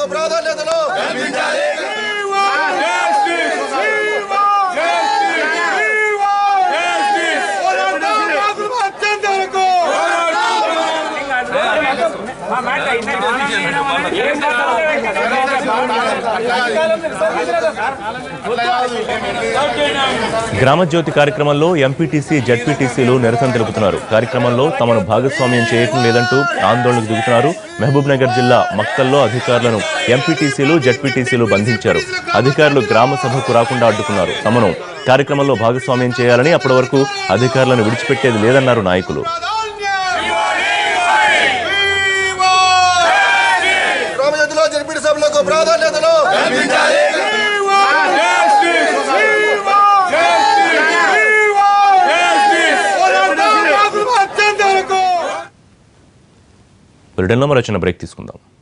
ప్రాధాన్యతలు గ్రామజ్యోతి కార్యక్రమంలో ఎంపీటీసీ జడ్పీటీసీలు నిరసన తెలుపుతున్నారు కార్యక్రమంలో తమను భాగస్వామ్యం చేయటం లేదంటూ ఆందోళనకు దిగుతున్నారు మహబూబ్ నగర్ జిల్లా మక్తల్లో అధికారులను ఎంపీటీసీలు జడ్పీటీసీలు బంధించారు అధికారులు గ్రామ సభకు రాకుండా అడ్డుకున్నారు తమను కార్యక్రమంలో భాగస్వామ్యం చేయాలని అప్పటి వరకు అధికారులను విడిచిపెట్టేది లేదన్నారు నాయకులు గ్రామజ్యోతిలో జరిపిన సభలకు ప్రాధాన్యతలు బ్రిటన్లో మరి వచ్చిన బ్రేక్ తీసుకుందాం